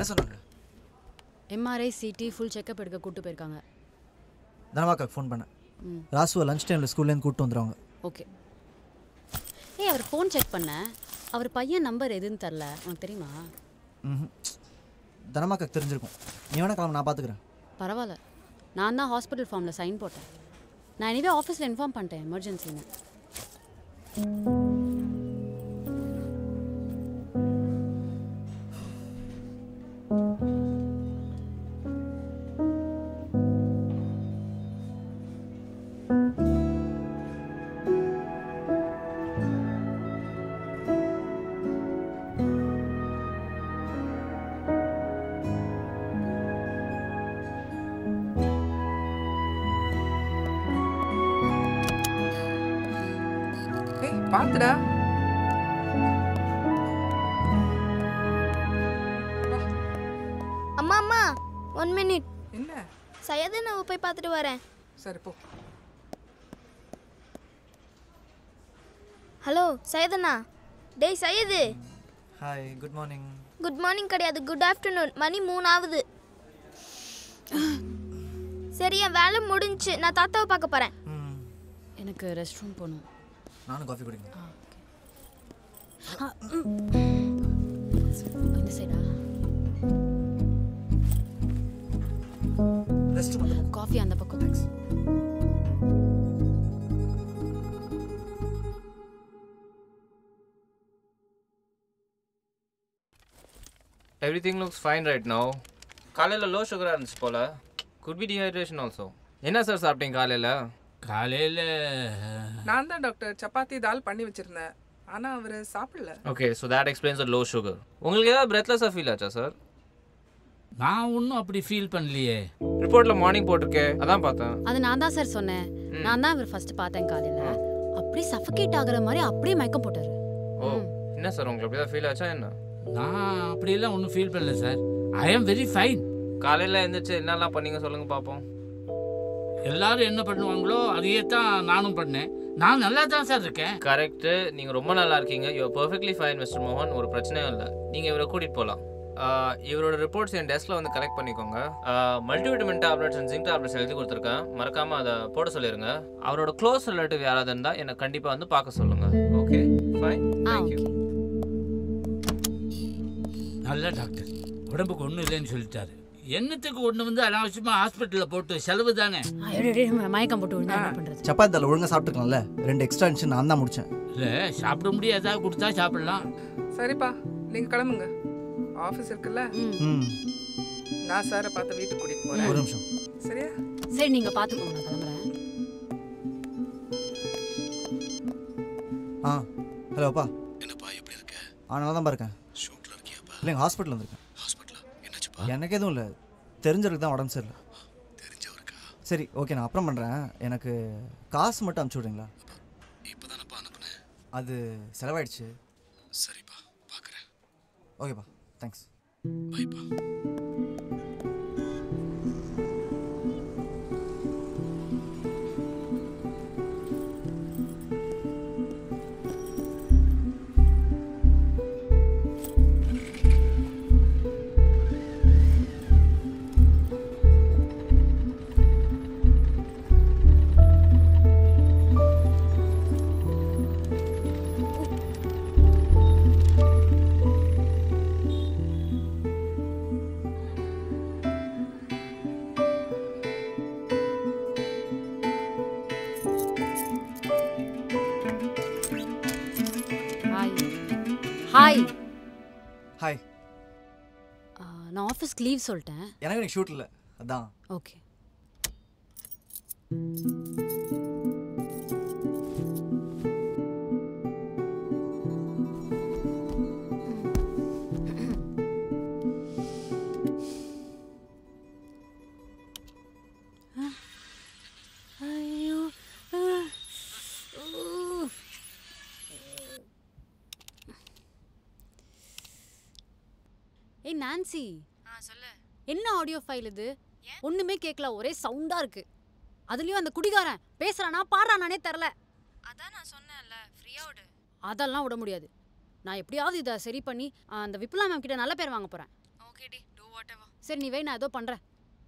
என்ன சொன்னாங்க MRI CD full checkup எடுக்க கூட்டு போயிருக்காங்க தனவாக்காக்கு ஃபோன் பண்ணேன் ம். ராசுவை லஞ்ச் டைமில் ஸ்கூல்லேருந்து கூப்பிட்டு வந்துடுவாங்க ஓகே ஏய் அவர் ஃபோன் செக் பண்ணேன் அவர் பையன் நம்பர் எதுன்னு தெரில உனக்கு தெரியுமா ம் தனமாக்காக்கு தெரிஞ்சிருக்கும் நீ வேணா கிளம்ப நான் பார்த்துக்கிறேன் பரவாயில்ல நான் தான் ஹாஸ்பிட்டல் ஃபார்மில் சைன் போட்டேன் நான் எனிவே ஆஃபீஸில் இன்ஃபார்ம் பண்ணிட்டேன் எமர்ஜென்சின்னு ஏய் பாத்துடா அம்மா அம்மா ஒன் மினிட் என்ன சையது நான் போய் பார்த்துட்டு வரேன் சரி போ ஹலோ சையதண்ணா டேய் Syed hi good morning good morning கிடையாது குட் ஆஃப்டர்நூன் மணி மூணு ஆகுது சரி என் வேலை முடிஞ்சுச்சு நான் தாத்தாவை பார்க்க போகிறேன் ம் எனக்கு ரெஸ்ட் ரூம் போகணும் நானும் காஃபி குடிங்க இந்த சைடா ரெஸ்ட் வந்து காஃபி அந்த பக்கம் thanks everything looks fine right no காலையில் லோ சுகராக இருந்துச்சு போல குட் பி டீஹைட்ரேஷன் ஆல்சோ என்ன சார் சாப்பிட்டீங்க காலையில் காலையில் நான் தான் டாக்டர் சப்பாத்தி தால் பண்ணி வச்சிருந்தேன் ஆனா அவரு சாப்பிடல okay so that explains low sugar உங்களுக்கு ஏதாவது பிரெத்லெஸ்ஸாக ஃபீல் ஆச்சா சார் நான் ஒன்றும் அப்படி ஃபீல் பண்ணலையே ரிப்போர்ட்டில் மார்னிங் போட்டிருக்கே அதான் பார்த்தேன் அது நான் தான் சார் சொன்னேன் நான் தான் இவர் ஃபர்ஸ்ட் பார்த்தேன் காலையில் அப்படியே சஃபகேட் ஆகுற மாதிரி அப்படியே மயக்கம் போட்டாரு ஓ என்ன சார் உங்களுக்கு அப்படி தான் ஃபீல் ஆச்சா என்ன நான் அப்படியெல்லாம் ஒன்றும் ஃபீல் பண்ணல sir I am very fine காலையில் எழுந்திரிச்சு என்னெல்லாம் பண்ணீங்க சொல்லுங்கள் பார்ப்போம் எல்லாரும் என்ன பண்ணுவாங்களோ அதையே தான் நானும் பண்ணேன் நான் நல்லா தான் சார் இருக்கேன் கரெக்டு நீங்கள் ரொம்ப நல்லா இருக்கீங்க யூ பர்ஃபெக்ட்லி ஃபைன் மிஸ்டர் மோகன் ஒரு பிரச்சனையும் இல்லை நீங்கள் இவரை கூட்டிகிட்டு போகலாம் இவரோட ரிப்போர்ட்ஸ் என் டெஸ்கில் வந்து கலெக்ட் பண்ணிக்கோங்க multivitamin tablets and zinc tablets எழுதி கொடுத்துருக்கேன் மறக்காமல் அதை போட சொல்லிடுங்க அவரோட க்ளோஸ் ரிலேட்டிவ் யாராவது இருந்தால் என்னை கண்டிப்பாக வந்து பார்க்க சொல்லுங்கள் okay fine ah thank you okay நல்ல டாக்டர் உடம்புக்கு ஒன்றும் இல்லைன்னு சொல்லிட்டாரு என்னத்துக்கு ஒன்று வந்து அனாவசியமாக ஹாஸ்பிட்டலில் போட்டு செலவு தானே மயக்கம் போட்டு விழுந்தா என்ன பண்ணுறது சப்பாத்தி தால் ஒழுங்காக சாப்பிட்டுருக்கலாம்ல ரெண்டு எக்ஸ்ட்ரா இருந்துச்சு நான் தான் முடித்தேன் இல்லை சாப்பிட முடியாது ஏதாவது கொடுத்தா சாப்பிடலாம் சரிப்பா நீங்க கிளம்புங்க ஆபீஸ் இருக்குல்ல ம் நான் சாரை பார்த்து வீட்டுக்கு கூட்டிட்டு ஒரு போறேன் நிமிஷம் சரியா சரி நீங்கள் பார்த்துக்கோங்க நான் கிளம்புறேன் ஆ ஹலோ அப்பா என்னப்பா எப்படி இருக்க ஆ நல்லா தான் இருக்கேன் ஷூட்ல இருக்கியாப்பா இல்லைங்க ஹாஸ்பிட்டல் வந்திருக்கேன் ஹாஸ்பிட்டலா என்னாச்சுப்பா எனக்கு எதுவும் இல்லை தெரிஞ்சவருக்கு தான் உடம்பு சரியில்லை தெரிஞ்சவருக்கா சரி ஓகே நான் அப்புறம் பண்ணுறேன் எனக்கு காசு மட்டும் அனுப்பிச்சி விட்றீங்களா இப்பதானப்பா அனுப்புனேன் அது செலவாயிடுச்சு சரிப்பா பார்க்கறேன் ஓகேப்பா தேங்க்ஸ் பைப்பா ஹாய் ஹாய் ஹாய் நான் ஆஃபீஸ்க்கு லீவ் சொல்லிட்டேன் எனக்கு எனக்கு ஷூட் இல்லை அதான் ஓகே ஐயோ அஹ், ஊ. ஏய் நான்சி என்ன ஆடியோ ஃபைல் இது ஒண்ணுமே கேட்கல ஒரே சவுண்டா இருக்கு அதுலயும் அந்த குடிகாரன் பேசுறானா பாடுறானானே தெரில அதான் நான் சொன்னேன்ல ஃப்ரீயா விடு அதெல்லாம் விட முடியாது நான் எப்படியாவது இதை சரி பண்ணி ஆ, அந்த விப்லா மேம் கிட்ட நல்ல பேர் வாங்க போறேன் ஓகேடி டோன்ட் சரி நீ வை நான் ஏதோ பண்றேன்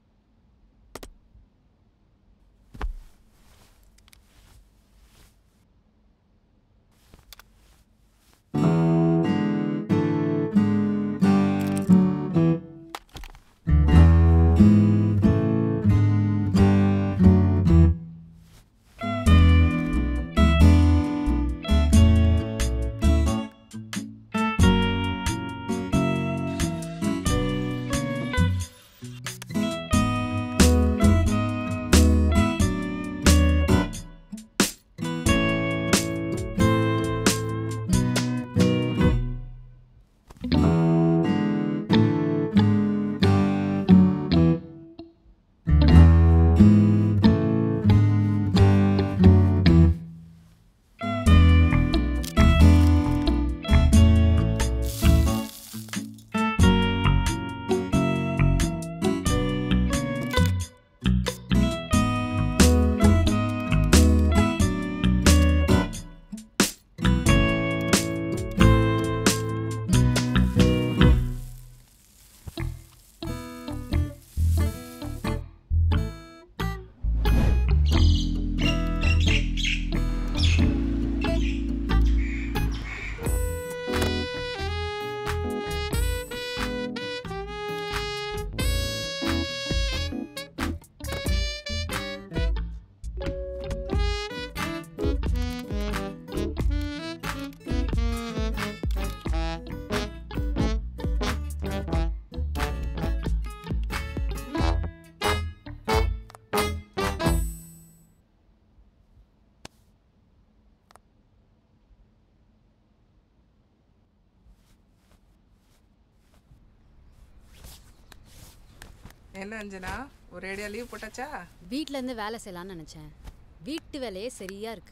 என்ன அஞ்சனா ஒரேடியா லீவ் போட்டாச்சா வீட்ல இருந்து வேலை செய்யலாம்னு நினைச்சேன் வீட்டு வேலையே சரியா இருக்கு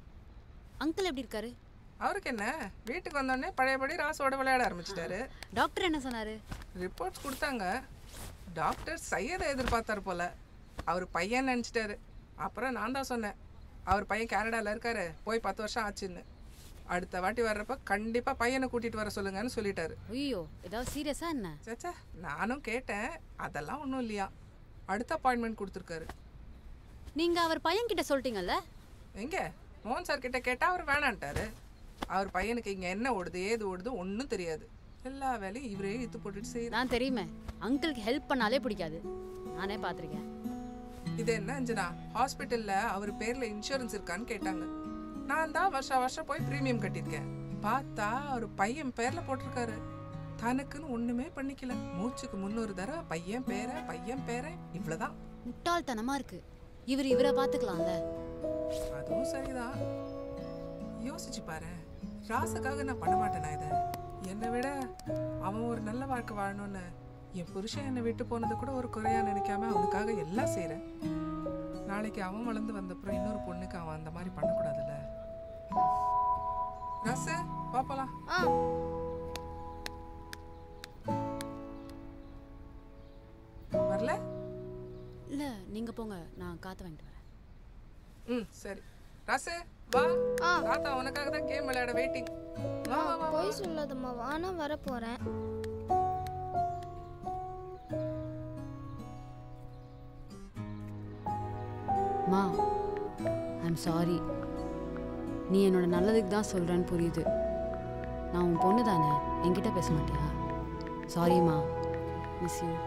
அங்கிள் எப்படி இருக்காரு அவருக்கு என்ன வீட்டுக்கு வந்தோடனே பழையபடி ராசோட விளையாட ஆரம்பிச்சிட்டாரு டாக்டர் என்ன சொன்னாரு ரிப்போர்ட்ஸ் கொடுத்தாங்க டாக்டர் சையதை எதிர்பார்த்தாரு போல அவர் பையன் நினச்சிட்டாரு அப்புறம் நான் தான் சொன்னேன் அவர் பையன் கனடாவில் இருக்காரு போய் பத்து வருஷம் ஆச்சுன்னு அடுத்த வாட்டி வர்றப்ப கண்டிப்பாக பையனை கூட்டிகிட்டு வர சொல்லுங்கன்னு சொல்லிட்டாரு ஐயோ ஏதாவது சீரியஸா என்ன சேச்சா நானும் கேட்டேன் அதெல்லாம் ஒன்றும் இல்லையா அடுத்த அப்பாயின்மெண்ட் கொடுத்துருக்காரு நீங்க அவர் பையன் கிட்ட சொல்லிட்டீங்கல்ல எங்கே மோகன் சார் கிட்ட கேட்டால் அவர் வேணான்ட்டாரு அவர் பையனுக்கு இங்கே என்ன ஓடுது ஏது ஓடுது ஒன்றும் தெரியாது எல்லா வேலையும் இவரே இழுத்து போட்டுட்டு செய்யுது நான் தெரியுமே அங்கிளுக்கு ஹெல்ப் பண்ணாலே பிடிக்காது நானே பார்த்துருக்கேன் இது என்ன அஞ்சனா ஹாஸ்பிட்டல்ல அவர் பேர்ல இன்சூரன்ஸ் இருக்கான்னு கேட்டாங்க நான் தான் வருஷா வருஷம் போய் ப்ரீமியம் கட்டியிருக்கேன் பார்த்தா அவர் பையன் பேர்ல போட்டிருக்காரு தனக்குன்னு ஒண்ணுமே பண்ணிக்கல மூச்சுக்கு முன்னூறு தடவை பையன் பேர பையன் பேர இவ்வளவுதான் முட்டாள்தனமா இருக்கு இவர் இவரை பார்த்துக்கலாம்ல அதுவும் சரிதான் யோசிச்சு பாரு ராசுக்காக நான் பண்ண மாட்டேனா இதை என்னை விட அவன் ஒரு நல்ல வாழ்க்கை வாழணும்னு என் புருஷன் என்னை விட்டு போனது கூட ஒரு குறையா நினைக்காம அவனுக்காக எல்லாம் செய்றேன் நாளைக்கு அவன் வளர்ந்து வந்தப்புறம் இன்னொரு பொண்ணுக்கு அவன் அந்த மாதிரி பண்ணக்கூடாதுல்ல ராசு பாப்பலாம் ஆ வரல இல்ல நீங்க போங்க நான் காத்து வாங்கிட்டு வரேன் ம் சரி ராசு வா ஆ. தாத்தா உனக்காக தான் கேம் விளையாட வெயிட்டிங் வா வா வா போய் சொல்லாதம்மா வானா வர போறேன் மா ஐம் சாரி நீ என்னோட நல்லதுக்கு தான் சொல்கிறேன்னு புரியுது நான் உன் பொண்ணு தானே என்கிட்ட பேச மாட்டியா சாரிம்மா மிஸ் யூ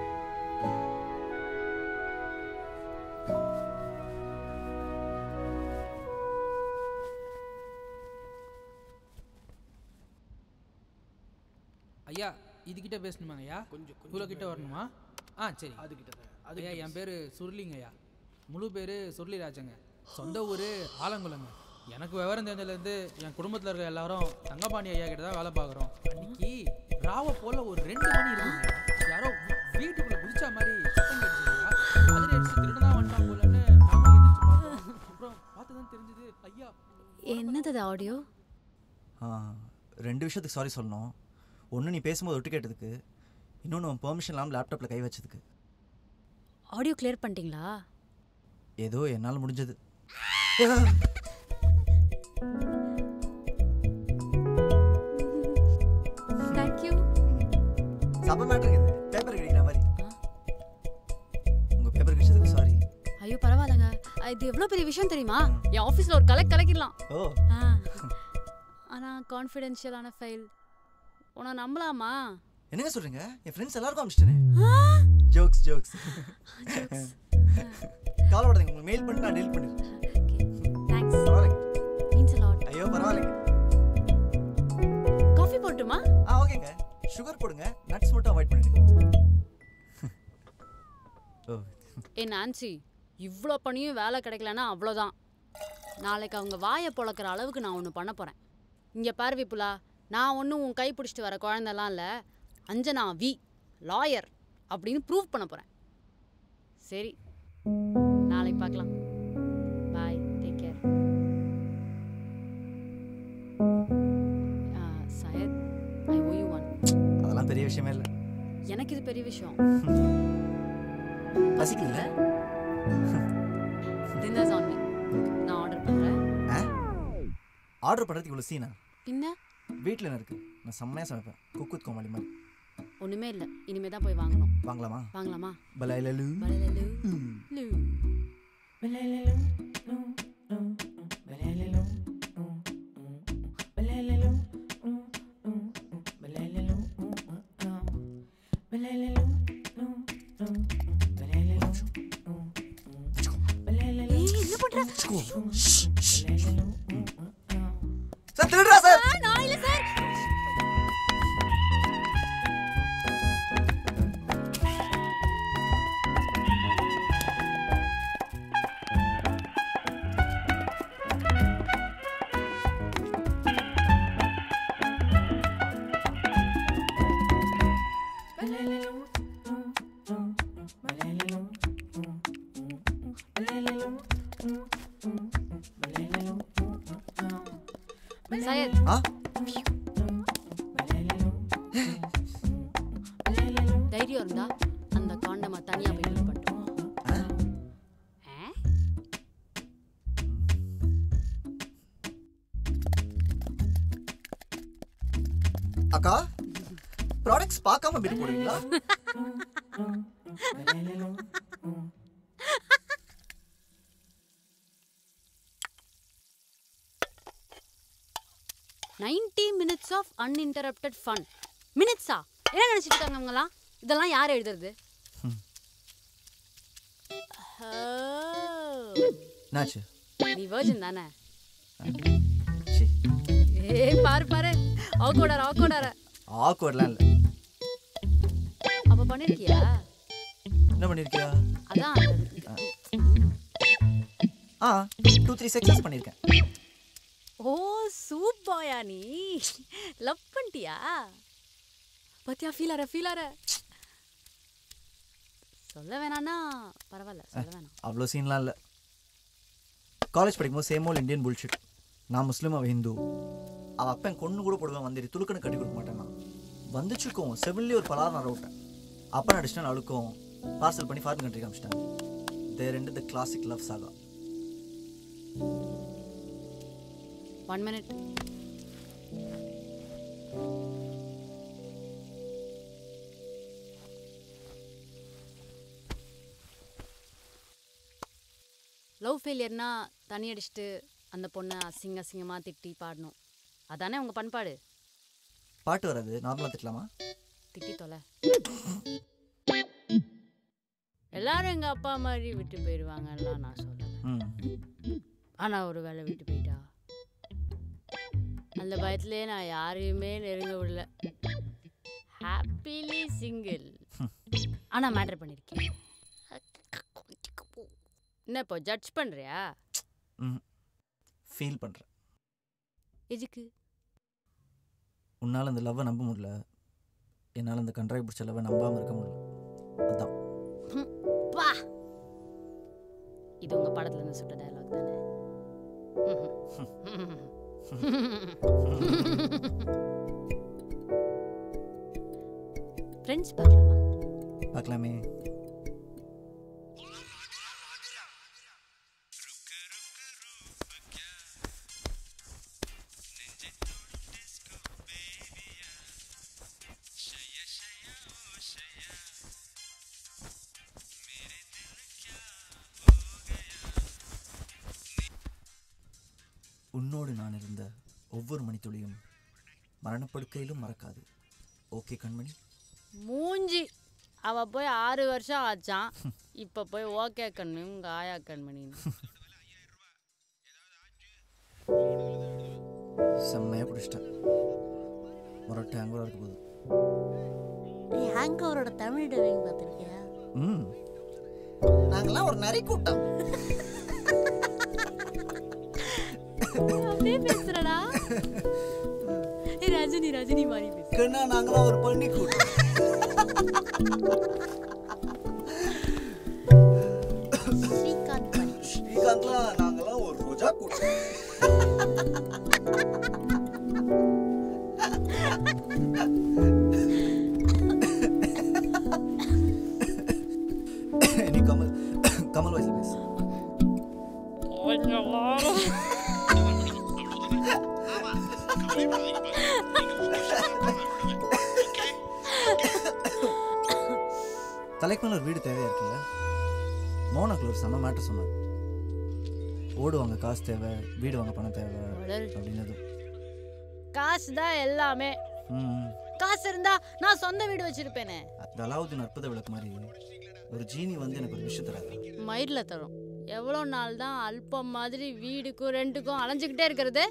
ஐயா இதுகிட்ட பேசணுமா ஐயா கொஞ்சம் இவ்வளோ கிட்ட வரணுமா ஆ சரி அதுக்கிட்ட ஐயா என் பேர் சுருளிங்க ஐயா முழு பேர் சுருளிராஜங்க சொந்த ஊர் ஆலங்குளங்க எனக்கு விவரம் தெரிஞ்சதுலேருந்து என் குடும்பத்தில் இருக்க எல்லாரும் தங்கபாண்டி ஐயா கிட்ட தான் வேலை பார்க்குறோம் அன்னைக்கு ராவை போல் ஒரு ரெண்டு மணி இருக்குங்க யாரோ வீ- வீட்டுக்குள்ளே குதிச்சா மாதிரி சத்தம் கேட்டுச்சுங்க அதில் அடிச்சு திருடன் தான் வந்துட்டான் போலன்னு நாம எந்திரிச்சு பார்த்தோம் அப்புறம் பார்த்து தான் தெரிஞ்சது ஐயா என்னது ஆடியோ ஆ, ரெண்டு விஷயத்துக்கு சாரி சொல்லணும் ஒன்று நீ பேசும்போது ஒட்டு கேட்டதுக்கு இன்னொன்று உன் பெர்மிஷன் இல்லாமல் லேப்டாப்பில் கை வச்சதுக்கு ஆடியோ கிளியர் பண்ணிட்டீங்களா ஏதோ என்னால் முடிஞ்சது தேங்க்யூ சப மேட்ருக்கு பேப்பர் கிடைக்கிற மாதிரி இது எவ்வளோ பெரிய விஷயம் தெரியுமா என் ஆஃபீஸில் ஒரு கலெக்ட் கலக்கிடலாம் ஓ ஆ ஆனால் கான்ஃபிடென்ஷியலான ஃபைல் உன்னை நம்பலாமா என்னங்க சொல்றீங்க என் ஃப்ரெண்ட்ஸ் எல்லாருக்கும் அனுப்பிச்சிட்டேன் ஜோக்ஸ் ஜோக்ஸ் கவலைப்படாதீங்க உங்களுக்கு மெயில் பண்ணிட்டு நான் டெலிட் பண்ணிடுறேன் தேங்க்ஸ் பரவாயில்லைங்க மீன்ஸ் லாட் ஐயோ பரவாயில்லைங்க காஃபி போட்டுமா ஆ ஓகேங்க சுகர் போடுங்க நட்ஸ் மட்டும் அவாய்ட் பண்ணிடுங்க ஓ ஏ நான்சி இவ்வளோ பண்ணியும் வேலை கிடைக்கலன்னா அவ்வளோதான் நாளைக்கு அவங்க வாயை பொழக்கிற அளவுக்கு நான் ஒன்று பண்ண போகிறேன் இங்கே பாரு விப்புலா நான் ஒன்றும் உன் கை பிடிச்சிட்டு வர குழந்தெல்லாம் இல்லை அஞ்சனா வி லாயர் அப்படின்னு ப்ரூவ் பண்ண போகிறேன் சரி நாளைக்கு பார்க்கலாம் bye take care Syed I O U one அதெல்லாம் பெரிய விஷயமே இல்லை எனக்கு இது பெரிய விஷயம் பசிக்கல டின்னர்ஸ் ஆன் மீ நான் ஆர்டர் பண்ணுறேன் ஆர்டர் பண்ணுறதுக்கு இவ்வளோ சீனா பின்ன வீட்டில் என்ன இருக்கு நான் செம்மையாக சமைப்பேன் குக்குத் கோமாளி மாதிரி ஒன்றுமே இல்லை இனிமே தான் போய் வாங்கணும் வாங்கலாமா வாங்கலாமா பலாயிலு பலலலு, லு. ஏய், என்ன பண்ற? சார் திருடுறா சார் ஆ, நான் இல்ல சார் சையத் ஆ தைரியம் இருந்தா அந்த காண்டமா தனியா போய் யூஸ் பண்ணிட்டோம் ஆ? அக்கா ப்ராடக்ட்ஸ் பார்க்காம பில் போடுவீங்களா ninety minutes of uninterrupted fun மினிட்ஸா என்ன நினைச்சிட்டு இருக்காங்க அவங்கலாம் இதெல்லாம் யார் எழுதுறது ஓ, என்னாச்சு நீ வேர்ஜின் தானே சி ஏய் பாரு பாரு ஆக்கோடார ஆக்கோடார ஆக்வர்ட்லாம் இல்லை அப்ப பண்ணிருக்கியா என்ன பண்ணியிருக்கியா அதான் அந்த- ஆ டூ த்ரீ செக்ஸஸ் பண்ணியிருக்கேன் ஓ சூப்பாயா நீ லவ் பண்ணிட்டியா பத்தியா ஃபீல் ஆற ஃபீல் ஆற சொல்ல வேணான்னா பரவாயில்ல சொல்ல வேணாம் அவ்வளோ சீன்லாம் இல்லை காலேஜ் படிக்கும்போது சேம் ஓல் இந்தியன் புல்ஷிட் நான் முஸ்லீம் அவள் ஹிந்து அவள் அப்பன் கொண்டு கூட போடுவேன் வந்துட்டு துளுக்கணு கட்டி கொடுக்க மாட்டேன் நான் வந்துச்சுக்கும் செவிலே ஒரு பலாரம் நட விட்டேன் அப்பன் அடிச்சிட்டேன் அழுக்கும் பார்சல் பண்ணி ஃபாரின் கண்ட்ரி காமிச்சிட்டேன் தேர் ரெண்டு the classic love saga one minute love ஃபெயிலியர்னா தண்ணி அடிச்சுட்டு அந்த பொண்ணை அசிங்க அசிங்கமாக திட்டி பாடணும் அதானே உங்கள் பண்பாடு பாட்டு வராது நார்மலாக திட்டலாமா திட்டி தொலை எல்லாரும் எங்கள் அப்பா மாதிரி விட்டு போயிடுவாங்கலாம் நான் சொல்லலை ம் ஆனால் ஒரு வேளை விட்டு போயிட்டா அந்த பயத்திலே நான் யாரையுமே நெருங்க விடல ஹாப்பிலி சிங்கிள் ஆனால் மேட்டர் பண்ணியிருக்கேன் என்ன இப்போ ஜட்ஜ் பண்ணுறியா ம் ஃபீல் பண்ணுறேன் எதுக்கு உன்னால் அந்த லவ்வை நம்ப முடியல என்னால் அந்த கன்றாய் பிடிச்ச லவ்வை நம்பாமல் இருக்க முடியல அதான் பா இது உங்கள் படத்துல இருந்து சுட்ட டயலாக் தானே ஃப்ரெண்ட்ஸ் பார்க்கலாமா பார்க்கலாமே உன்னோடு நான் இருந்த ஒவ்வொரு மணித்துளியும் மரணப்படுக்கையிலும் மறக்காது ஓகே கண்மணி மூஞ்சி அவ போய் ஆறு வருஷம் ஆச்சான் இப்போ போய் ஓகே கண்மணி உங்க ஆயா கண்மணின்னு செம்மையாக பிடிச்சிட்டேன் முரட்டை அங்கே இருக்க போகுது நீ ஹேங் ஓவரோட தமிழ் டவிங் பார்த்துருக்கியா ம் நாங்களாம் ஒரு நரி கூட்டம் அப்படியே பேசுறடா ஏய், ரஜினி ரஜினி மாதிரி பேசு கண்ணா நாங்களாம் ஒரு பண்ணி கூட்டம் ஸ்ரீகாந்த் பண்ணி ஸ்ரீகாந்த்லாம் நாங்களாம் ஒரு ரோஜா கூட்டம் நீ கமல் கமல் வயசுல பேசு தலைக்கு மேல ஒரு வீடு தேவையா இருக்குல்ல மோனக்கில் ஒரு செம்ம மேட்டர் சொன்னார் ஓடு வாங்க காசு தேவை வீடு வாங்க பணம் தேவை உடல். அப்படின்னது காசு தான் எல்லாமே ம் காசு இருந்தா நான் சொந்த வீடு வச்சிருப்பேனே அது அலாவுதீன் அற்புத விளக்கு மாதிரி ஒரு ஜீனி வந்து எனக்கு ஒரு விஷயம் தராது மயிரில் தரும் எவ்வளோ நாள் தான் அல்பம் மாதிரி வீடுக்கும் ரெண்டுக்கும் அலைஞ்சுக்கிட்டே இருக்கிறது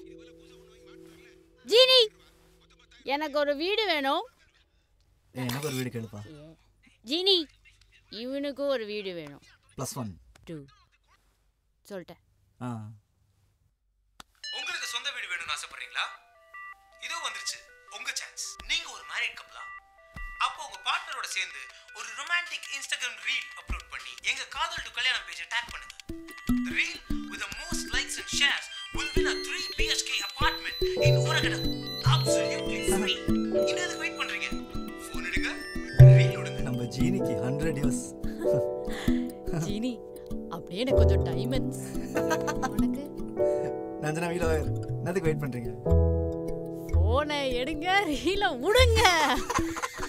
ஜீனி எனக்கு ஒரு வீடு வேணும் ஏ எனக்கு ஒரு வீடு கேளுப்பா ஜீனி இவனுக்கும் ஒரு வீடு வேணும் ப்ளஸ் ஒன் டூ சொல்லிட்டேன் ஆ உங்களுக்கு சொந்த வீடு வேணும்னு ஆசைப்படுறீங்களா இதோ வந்துருச்சு உங்க சான்ஸ் நீங்க ஒரு மேரிட் கப்பலா அப்போ உங்க பார்ட்னரோட சேர்ந்து ஒரு ரொமான்டிக் இன்ஸ்டாகிராம் ரீல் அப்லோட் பண்ணி எங்க காதல் டு கல்யாணம் பேஜை டேக் பண்ணுங்க The reel with the most likes and shares will win a 3 BHK apartment in Oragadam. Absolutely free. இன்னும் எதுக்கு வெயிட் பண்றீங்க ஃபோன் எடுங்க ரீல் விடுங்க நம்ம ஜீனிக்கு ஹண்ட்ரட் இயர்ஸ் ஜீனி அப்படியே எனக்கு கொஞ்சம் டைமண்ட்ஸ் உனக்கு நஞ்சனா வீட்டில் என்னதுக்கு வெயிட் பண்ணுறீங்க போனை எடுங்க ரீல விடுங்க